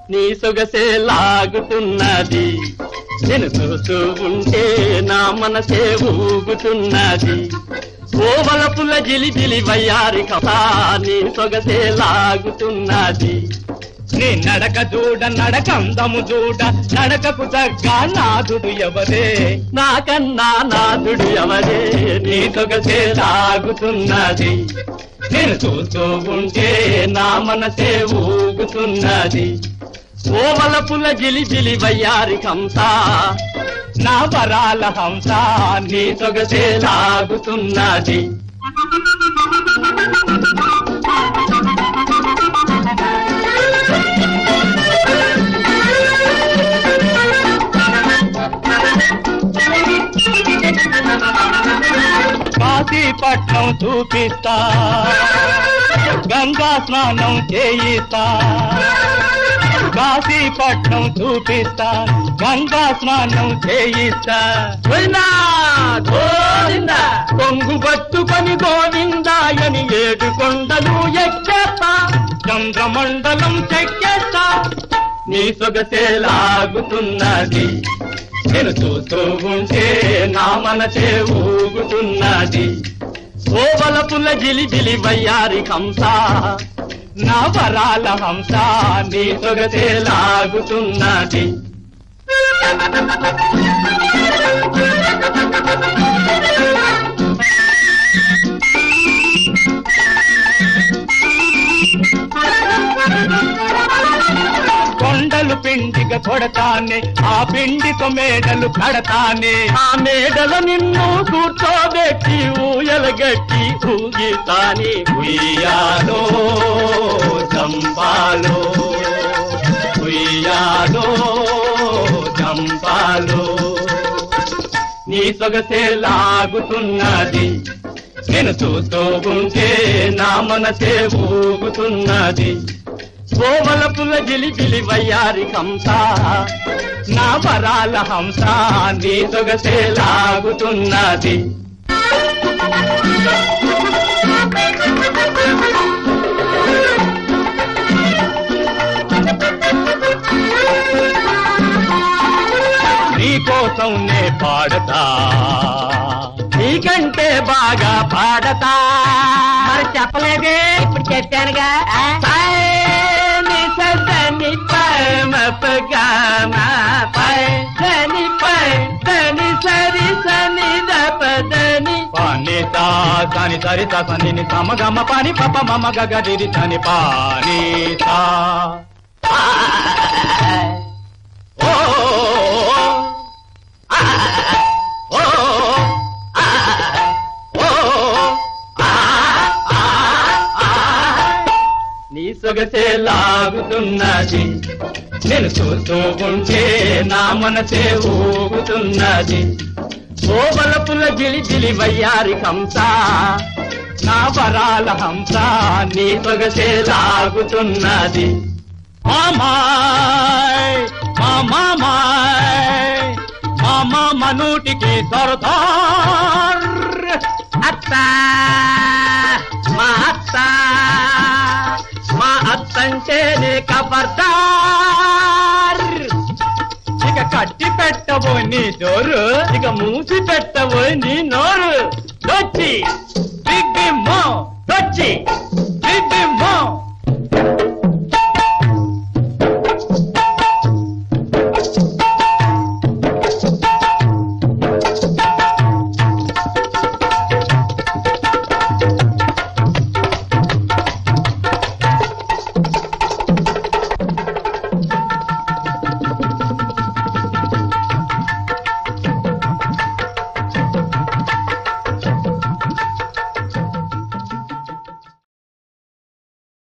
నీ సొగసే లాగుతున్నది నేను చూస్తూ ఉంటే నా మనసే ఊగుతున్నది ఓవలపుల జిలిబిలి వయ్యారి కథ నీ సొగసే లాగుతున్నది నీ నడక చూడ నడకందము చూడ నడకకు తగ్గ నాదుడు ఎవరే నాకన్నా నాదుడు ఎవరే నీ సొగసే లాగుతున్నది నేను చూస్తూ ఉంటే నా మనసే ఊగుతున్నది ఓవలపుల జిలిబిలి వయ్యారి కంస నా వరాల హంస నీ సొగసే లాగుతున్నది కాశీపట్నం చూపిస్తా గంగా స్నానం చేయిస్తా కాశీపట్నం చూపిస్తా గంగా స్నానం చేయిస్తా గోవిందా, గోవిందా, కొంగు పట్టుకొని గోవిందాయని ఏడు కొండలు ఎక్కేస్తా చంద్రమండలం చెక్కేస్తా నీ సొగసే లాగుతున్నది నేను చూస్తూ ఉంటే నా మనసే ఊగుతున్నది ఓవలపుల జిలిబిలి వయ్యారి కంస నా వరాల హంస నీ సొగసే లాగుతున్నది కొండలు పిండిగా కొడతానే ఆ పిండితో మేడలు కడతానే ఆ మేడల నిన్ను కూర్చోబెట్టి ఊయలగట్టి ఊగితాని ఉయ్యాలో చంపాలో ఉయ్యాలో చంపాలో నీ సొగసే లాగుతున్నది నేను చూస్తూ ఉంటే నా మనసే ఊగుతున్నది కోవలపుల జిలిబిలి వయ్యారి కంస నా వరాల హంస నీ సొగసే లాగుతున్నది నీకోసం నే పాడతా నీకంటే బాగా పాడతా మరి చెప్పలేదే ఇప్పుడు చెప్పానుగా ఆ? పైని సదని పైమపగామ పైని పైని సరి సని దపదని పానీతా సని సరిత సని సమగమ పని పప మమ గగరి సని పానీతా ఓ ఆ ఓ ఆ ఓ ఆ నీ సొగసే లాగుతున్నది నేను చూస్తూ ఉంటే నా మనసే ఊగుతున్నది ఓబలపుల గిలి గిలి వయ్యారి కంస నా వరాల హంస నీ సొగసే లాగుతున్నది మామాయ్ మామాయ్ మామా మనూటికి సరదార్ అత్త మా అత్త మా అత్తంటేనే కబర్దార్ ఇక కట్టి పెట్టబో నీ జోరు ఇక మూసి పెట్టబోయి నీ నోరు దొచ్చి బిగ్ మో దొచ్చి